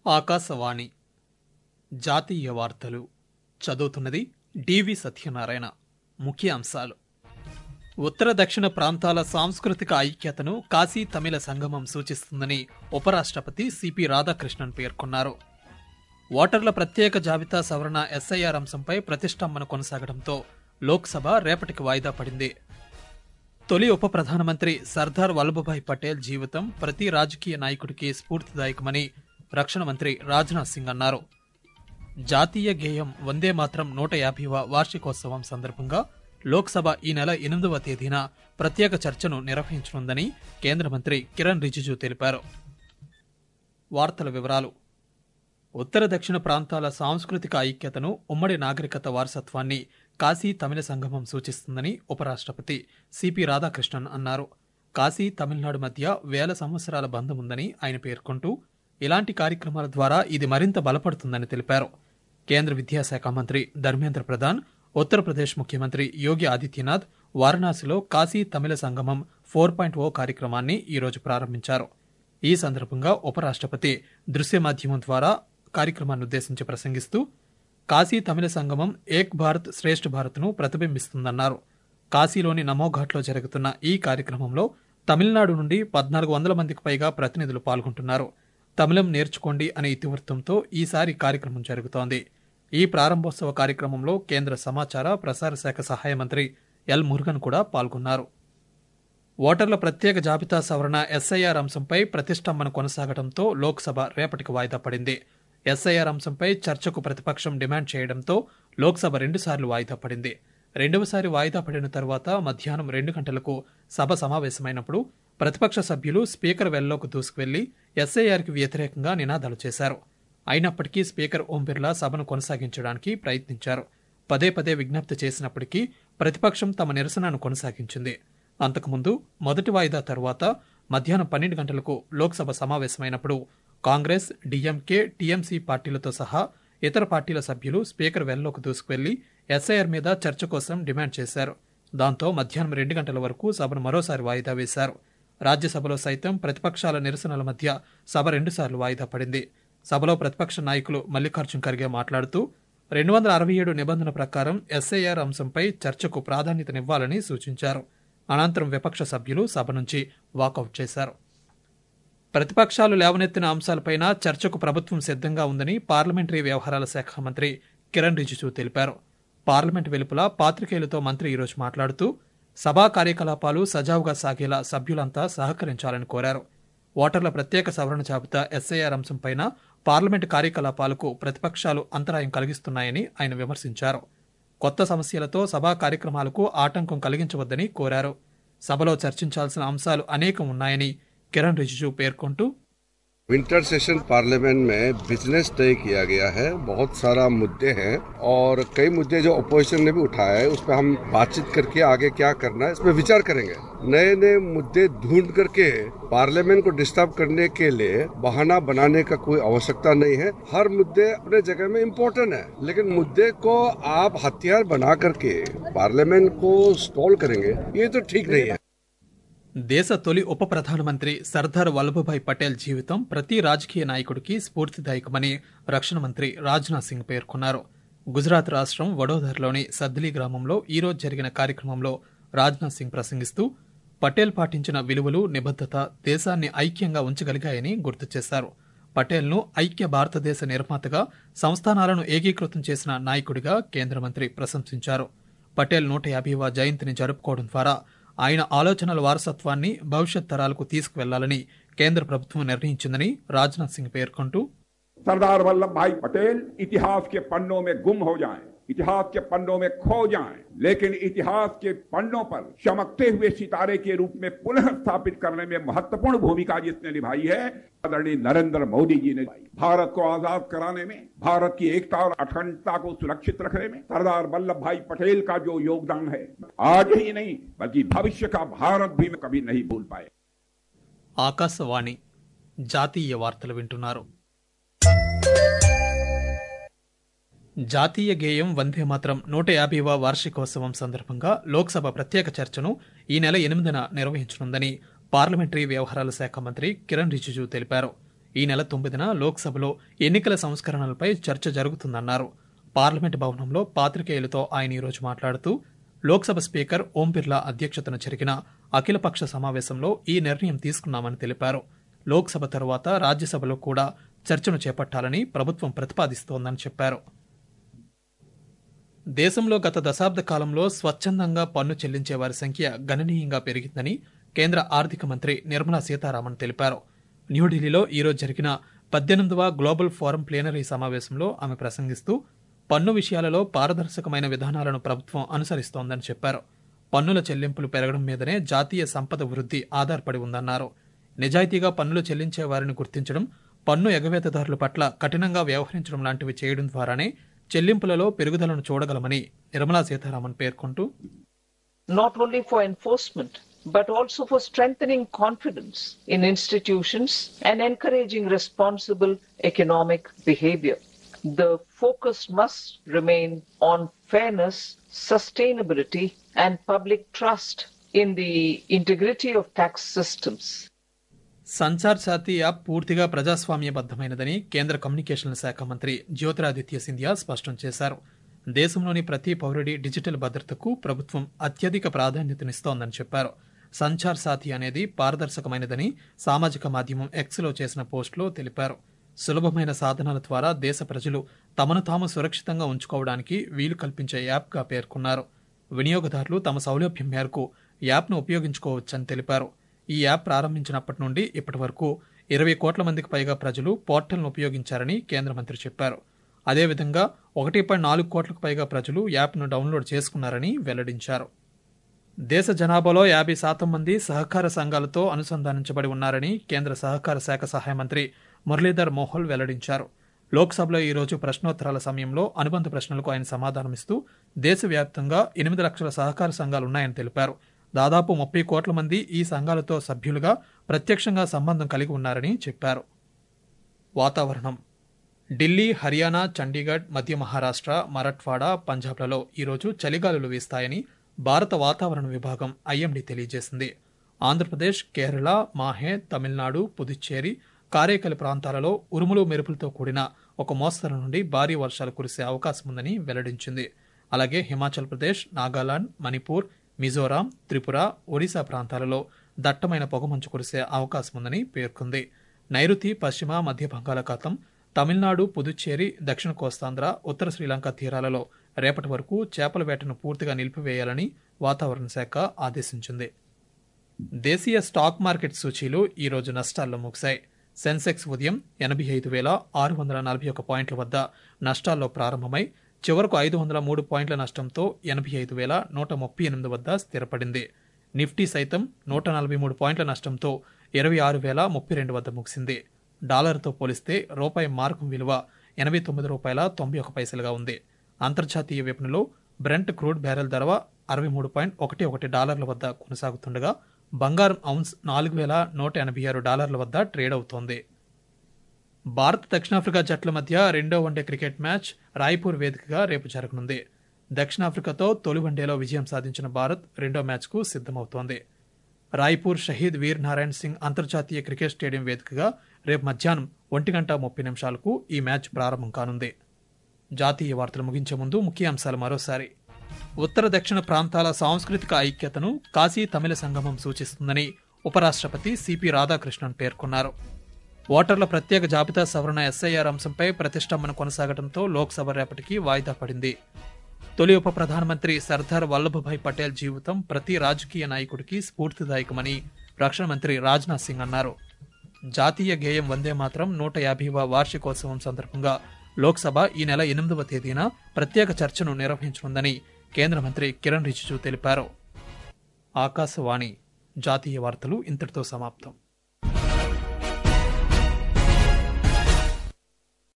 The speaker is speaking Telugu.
ఆకాశవాణి జాతీయ వార్తలు చదువుతున్నది డివి సత్యనారాయణ ముఖ్య అంశాలు ఉత్తర దక్షిణ ప్రాంతాల సాంస్కృతిక ఐక్యతను కాశీ తమిళ సంగమం సూచిస్తుందని ఉపరాష్ట్రపతి సిపి రాధాకృష్ణన్ పేర్కొన్నారు ఓటర్ల ప్రత్యేక జాబితా సవరణ ఎస్ఐఆర్ అంశంపై ప్రతిష్టంభన కొనసాగడంతో లోక్సభ రేపటికి వాయిదా పడింది తొలి ఉప ప్రధానమంత్రి సర్దార్ వల్లభభాయ్ పటేల్ జీవితం ప్రతి రాజకీయ నాయకుడికి స్ఫూర్తిదాయకమని రక్షణ మంత్రి రాజ్నాథ్ సింగ్ అన్నారు జాతీయ గేయం వందే మాత్రం నూట యాభైవ వార్షికోత్సవం సందర్భంగా లోక్సభ ఈ నెల ఎనిమిదవ తేదీన ప్రత్యేక చర్చను నిర్వహించనుందని కేంద్ర మంత్రి కిరణ్ రిజిజు తెలిపారు వార్తల వివరాలు ఉత్తర దక్షిణ ప్రాంతాల సాంస్కృతిక ఐక్యతను ఉమ్మడి నాగరికత వారసత్వాన్ని కాశీ తమిళ సంగమం సూచిస్తుందని ఉపరాష్ట్రపతి సిపి రాధాకృష్ణన్ అన్నారు కాశీ తమిళనాడు మధ్య వేల సంవత్సరాల బంధం ఉందని ఆయన పేర్కొంటూ ఇలాంటి కార్యక్రమాల ద్వారా ఇది మరింత బలపడుతుందని తెలిపారు కేంద్ర విద్యాశాఖ మంత్రి ధర్మేంద్ర ప్రధాన్ ఉత్తరప్రదేశ్ ముఖ్యమంత్రి యోగి ఆదిత్యనాథ్ వారణాసిలో కాశీ తమిళ సంగమం ఫోర్ పాయింట్ ఓ కార్యక్రమాన్ని ఈరోజు ప్రారంభించారు ఈ సందర్భంగా ఉపరాష్ట్రపతి దృశ్య మాధ్యమం ద్వారా కార్యక్రమాన్ని ఉద్దేశించి ప్రసంగిస్తూ కాశీ తమిళ సంగమం ఏక్ భారత్ శ్రేష్ఠ భారత్ను ప్రతిబింబిస్తుందన్నారు కాశీలోని నమోఘాట్లో జరుగుతున్న ఈ కార్యక్రమంలో తమిళనాడు నుండి పద్నాలుగు వందల మందికి పైగా ప్రతినిధులు పాల్గొంటున్నారు తమిళం నేర్చుకోండి అనే ఇతివృత్తంతో ఈసారి కార్యక్రమం జరుగుతోంది ఈ ప్రారంభోత్సవ కార్యక్రమంలో కేంద్ర సమాచార ప్రసార శాఖ సహాయ మంత్రి ఎల్ మురుగన్ కూడా పాల్గొన్నారు ఓటర్ల ప్రత్యేక జాబితా సవరణ ఎస్ఐఆర్ అంశంపై ప్రతిష్టంభన కొనసాగడంతో లోక్సభ రేపటికి వాయిదా పడింది ఎస్ఐఆర్ అంశంపై చర్చకు ప్రతిపక్షం డిమాండ్ చేయడంతో లోక్సభ రెండుసార్లు వాయిదా పడింది రెండవసారి వాయిదా పడిన తర్వాత మధ్యాహ్నం రెండు గంటలకు సభ సమావేశమైనప్పుడు ప్రతిపక్ష సభ్యులు స్పీకర్ వెల్లోకి దూసుకువెళ్లి ఎస్ఐఆర్కి వ్యతిరేకంగా నినాదాలు చేశారు అయినప్పటికీ స్పీకర్ ఓం బిర్లా సభను కొనసాగించడానికి ప్రయత్నించారు పదే పదే విజ్ఞప్తి చేసినప్పటికీ ప్రతిపక్షం తమ నిరసనను కొనసాగించింది అంతకుముందు మొదటి వాయిదా తరువాత మధ్యాహ్నం పన్నెండు గంటలకు లోక్సభ సమావేశమైనప్పుడు కాంగ్రెస్ డీఎంకే టీఎంసీ పార్టీలతో సహా ఇతర పార్టీల సభ్యులు స్పీకర్ వెల్లోకి దూసుకువెళ్లి ఎస్ఐఆర్ మీద చర్చ కోసం డిమాండ్ చేశారు దాంతో మధ్యాహ్నం రెండు గంటల వరకు సభను మరోసారి వాయిదా వేశారు రాజ్యసభలో సైతం ప్రతిపక్షాల నిరసనల మధ్య సభ రెండుసార్లు వాయిదా పడింది సభలో ప్రతిపక్ష నాయకులు మల్లికార్జున్ ఖర్గే మాట్లాడుతూ రెండు వందల అరవై ఏడు నిబంధన ప్రకారం ఎస్ఐఆర్ అంశంపై చర్చకు ప్రాధాన్యతనివ్వాలని సూచించారు అనంతరం విపక్ష సభ్యులు సభ నుంచి వాకౌట్ చేశారు ప్రతిపక్షాలు లేవనెత్తిన అంశాలపైన చర్చకు ప్రభుత్వం సిద్ధంగా ఉందని పార్లమెంటరీ వ్యవహారాల శాఖ మంత్రి కిరణ్ రిజిజు తెలిపారు పార్లమెంట్ వెలుపల పాత్రికేయులతో మంత్రి ఈరోజు మాట్లాడుతూ సభా కార్యకలాపాలు సజావుగా సాగేలా సభ్యులంతా సహకరించాలని కోరారు ఓటర్ల ప్రత్యేక సవరణ జాబితా ఎస్ఐఆర్ అంశంపైన పార్లమెంటు కార్యకలాపాలకు ప్రతిపక్షాలు అంతరాయం కలిగిస్తున్నాయని ఆయన విమర్శించారు కొత్త సమస్యలతో సభా కార్యక్రమాలకు ఆటంకం కలిగించవద్దని కోరారు సభలో చర్చించాల్సిన అంశాలు అనేకం ఉన్నాయని కిరణ్ రిజిజు పేర్కొంటూ विंटर सेशन पार्लियामेंट में बिजनेस तय किया गया है बहुत सारा मुद्दे हैं और कई मुद्दे जो अपोजिशन ने भी उठाया है उस पर हम बातचीत करके आगे क्या करना है इस पर विचार करेंगे नए नए मुद्दे ढूंढ करके पार्लियामेंट को डिस्टर्ब करने के लिए बहाना बनाने का कोई आवश्यकता नहीं है हर मुद्दे अपने जगह में इम्पोर्टेंट है लेकिन मुद्दे को आप हथियार बना करके पार्लियामेंट को स्टॉल करेंगे ये तो ठीक नहीं है దేశ తొలి ఉప ప్రధానమంత్రి సర్దార్ వల్లభభాయ్ పటేల్ జీవితం ప్రతి రాజకీయ నాయకుడికి స్ఫూర్తిదాయకమని రక్షణ మంత్రి రాజ్నాథ్ సింగ్ పేర్కొన్నారు గుజరాత్ రాష్ట్రం వడోదరలోని సద్లీ గ్రామంలో ఈరోజు జరిగిన కార్యక్రమంలో రాజ్నాథ్ సింగ్ ప్రసంగిస్తూ పటేల్ పాటించిన విలువలు నిబద్ధత దేశాన్ని ఐక్యంగా ఉంచగలిగాయని గుర్తు చేశారు పటేల్ను ఐక్య భారతదేశ నిర్మాతగా సంస్థానాలను ఏకీకృతం చేసిన నాయకుడిగా కేంద్ర మంత్రి ప్రశంసించారు పటేల్ నూట యాభైవ జయంతిని జరుపుకోవడం ద్వారా ఆయన ఆలోచనల వారసత్వాన్ని భవిష్యత్ తరాలకు తీసుకువెళ్లాలని కేంద్ర ప్రభుత్వం నిర్ణయించిందని రాజ్నాథ్ సింగ్ పేర్కొంటూ सरदार वल्लभ भाई पटेल इतिहास के पन्नों में गुम हो जाएं, इतिहास के पन्नों में खो जाएं, लेकिन इतिहास के पन्नों पर चमकते हुए सितारे के रूप में पुनः स्थापित करने में महत्वपूर्ण भूमिका जिसने निभाई है आदरणीय नरेंद्र मोदी जी ने निभाई भारत को आजाद कराने में भारत की एकता और अखंडता को सुरक्षित रखने में सरदार वल्लभ भाई पटेल का जो योगदान है आज ही नहीं बल्कि भविष्य का भारत भी कभी नहीं भूल पाए ఆకాశవాణి జాతీయ వార్తలు వింటున్నారు జాతీయ గేయం వందే మాత్రం నూట యాభైవ వార్షికోత్సవం సందర్భంగా లోక్సభ ప్రత్యేక చర్చను ఈ నెల ఎనిమిదిన నిర్వహించనుందని పార్లమెంటరీ వ్యవహారాల శాఖ మంత్రి కిరణ్ రిజిజు తెలిపారు ఈ నెల తొమ్మిదిన లోక్సభలో ఎన్నికల సంస్కరణలపై చర్చ జరుగుతుందన్నారు పార్లమెంట్ భవనంలో పాత్రికేయులతో ఆయన ఈరోజు మాట్లాడుతూ లోక్సభ స్పీకర్ ఓం బిర్లా అధ్యక్షతన జరిగిన అఖిలపక్ష సమావేశంలో ఈ నిర్ణయం తీసుకున్నామని తెలిపారు లోక్సభ తరువాత రాజ్యసభలో కూడా చర్చను చేపట్టాలని ప్రభుత్వం ప్రతిపాదిస్తోందని చెప్పారు దేశంలో గత దశాబ్ద కాలంలో స్వచ్ఛందంగా పన్ను చెల్లించే వారి సంఖ్య గణనీయంగా పెరిగిందని కేంద్ర ఆర్థిక మంత్రి నిర్మలా సీతారామన్ తెలిపారు న్యూఢిల్లీలో ఈరోజు జరిగిన పద్దెనిమిదవ గ్లోబల్ ఫోరం ప్లేనరీ సమావేశంలో ఆమె ప్రసంగిస్తూ పన్ను విషయాలలో పారదర్శకమైన విధానాలను ప్రభుత్వం అనుసరిస్తోందని చెప్పారు పన్నుల చెల్లింపులు పెరగడం మీదనే జాతీయ సంపద వృద్ధి ఆధారపడి ఉందన్నారు నిజాయితీగా పన్నులు చెల్లించే వారిని గుర్తించడం పన్ను ఎగవేతదారుల పట్ల కఠినంగా వ్యవహరించడం లాంటివి చేయడం ద్వారానే చెల్లింపులలో పెరుగుదలను చూడగలమని నిర్మలా సీతారామన్ పేర్కొంటూ not only for enforcement, but also for strengthening confidence in institutions and encouraging responsible economic behavior. The focus must remain on fairness, sustainability, and public trust in the integrity of tax systems. Sanchar Saathi app పూర్తిగా ప్రజాస్వామ్యబద్ధమైనదని కేంద్ర కమ్యూనికేషన్ల శాఖ మంత్రి జ్యోతిరాదిత్య సింధియా స్పష్టం చేశారు దేశంలోని ప్రతి పౌరుడి డిజిటల్ భద్రతకు ప్రభుత్వం అత్యధిక ప్రాధాన్యతనిస్తోందని చెప్పారు సంచార్ సాథి అనేది పారదర్శకమైనదని సామాజిక మాధ్యమం ఎక్స్లో చేసిన పోస్టులో తెలిపారు సులభమైన సాధనాల ద్వారా దేశ ప్రజలు తమను తాము సురక్షితంగా ఉంచుకోవడానికి వీలు కల్పించే యాప్గా పేర్కొన్నారు వినియోగదారులు తమ సౌలభ్యం మేరకు యాప్ను ఉపయోగించుకోవచ్చని తెలిపారు ఈ యాప్ ప్రారంభించినప్పటి నుండి ఇప్పటి వరకు ఇరవై కోట్ల మందికి పైగా ప్రజలు పోర్టల్ను ఉపయోగించారని కేంద్ర మంత్రి చెప్పారు అదేవిధంగా ఒకటి పాయింట్ నాలుగు కోట్లకు పైగా ప్రజలు యాప్ను డౌన్లోడ్ చేసుకున్నారని వెల్లడించారు దేశ జనాభాలో యాభై శాతం మంది సహకార సంఘాలతో అనుసంధానించబడి ఉన్నారని కేంద్ర సహకార శాఖ సహాయ మంత్రి మురళీధర్ మోహల్ వెల్లడించారు లోక్సభలో ఈరోజు ప్రశ్నోత్తరాల సమయంలో అనుబంధ ప్రశ్నలకు ఆయన సమాధానమిస్తూ దేశవ్యాప్తంగా ఎనిమిది లక్షల సహకార సంఘాలున్నాయని తెలిపారు దాదాపు ముప్పై కోట్ల మంది ఈ సంఘాలతో సభ్యులుగా ప్రత్యక్షంగా సంబంధం కలిగి ఉన్నారని చెప్పారు వాతావరణం ఢిల్లీ హర్యానా చండీగఢ్ మధ్య మహారాష్ట్ర మరఠ్వాడా పంజాబ్లలో ఈరోజు చలిగాలులు వీస్తాయని భారత వాతావరణ విభాగం ఐఎండీ తెలియజేసింది ఆంధ్రప్రదేశ్ కేరళ మాహే తమిళనాడు పుదుచ్చేరి కారేకల్ ప్రాంతాలలో ఉరుములు మెరుపులతో కూడిన ఒక మోస్తరు నుండి భారీ వర్షాలు కురిసే అవకాశం ఉందని వెల్లడించింది అలాగే హిమాచల్ ప్రదేశ్ నాగాలాండ్ మణిపూర్ మిజోరాం త్రిపుర ఒడిశా ప్రాంతాలలో దట్టమైన పొగమంచు కురిసే అవకాశం ఉందని పేర్కొంది నైరుతి పశ్చిమ మధ్య బంగాళాఖాతం తమిళనాడు పుదుచ్చేరి దక్షిణ కోస్తాంధ్ర ఉత్తర శ్రీలంక తీరాలలో రేపటి వరకు చేపల వేటను పూర్తిగా నిలిపివేయాలని వాతావరణ శాఖ ఆదేశించింది దేశీయ స్టాక్ మార్కెట్ సూచీలు ఈ రోజు నష్టాల్లో ముగిశాయి సెన్సెక్స్ ఉదయం ఎనభై ఐదు వేల ఆరు వందల నలభై ఒక పాయింట్ల వద్ద నష్టాల్లో ప్రారంభమై చివరకు ఐదు వందల మూడు పాయింట్ల నష్టంతో ఎనభై ఐదు వేల నూట ముప్పై ఎనిమిది వద్ద స్థిరపడింది నిఫ్టీ సైతం నూట నలభై మూడు పాయింట్ల నష్టంతో ఇరవై ఆరు వేల ముప్పై రెండు వద్ద ముగిసింది డాలర్తో పోలిస్తే రూపాయి మార్కం విలువ ఎనభై తొమ్మిది రూపాయల తొంభై ఒక పైసలుగా ఉంది అంతర్జాతీయ విపణిలో బ్రెంట్ క్రూడ్ బ్యారెల్ ధర అరవై మూడు పాయింట్ ఒకటి ఒకటి డాలర్ల వద్ద కొనసాగుతుండగా బంగారం ఔన్స్ నాలుగు వేల నూట ఎనభై ఆరు డాలర్ల వద్ద ట్రేడ్ అవుతోంది భారత్ దక్షిణాఫ్రికా జట్ల మధ్య రెండో వన్డే క్రికెట్ మ్యాచ్ రాయ్పూర్ వేదికగా రేపు జరగనుంది దక్షిణాఫ్రికాతో తొలి వన్డేలో విజయం సాధించిన భారత్ రెండో మ్యాచ్కు సిద్ధమవుతోంది రాయ్పూర్ షహీద్ వీర్ నారాయణ్ సింగ్ అంతర్జాతీయ క్రికెట్ స్టేడియం వేదికగా రేపు మధ్యాహ్నం ఒంటి గంట ముప్పై నిమిషాలకు ఈ మ్యాచ్ ప్రారంభం కానుంది జాతీయ వార్తలు ముగించే ముందు ముఖ్య అంశాలు మరోసారి ఉత్తర దక్షిణ ప్రాంతాల సాంస్కృతిక ఐక్యతను కాశీ తమిళ సంగమం సూచిస్తుందని ఉపరాష్ట్రపతి సిపి రాధాకృష్ణన్ పేర్కొన్నారు ఓటర్ల ప్రత్యేక జాబితా సవరణ ఎస్ఐఆర్ అంశంపై ప్రతిష్టంభన కొనసాగడంతో లోక్సభ రేపటికి వాయిదా పడింది తొలి ఉప ప్రధానమంత్రి సర్దార్ వల్లభభాయ్ పటేల్ జీవితం ప్రతి రాజకీయ నాయకుడికి స్ఫూర్తిదాయకమని రక్షణ మంత్రి రాజ్నాథ్ సింగ్ అన్నారు జాతీయ గేయం వందే మాత్రం నూట యాభైవ వార్షికోత్సవం సందర్భంగా లోక్సభ ఈ నెల ఎనిమిదవ తేదీన ప్రత్యేక చర్చను నిర్వహించనుందని కేంద్ర మంత్రి కిరణ్ రిజిజు తెలిపారు ఆకాశవాణి జాతీయ వార్తలు ఇంతటితో సమాప్తం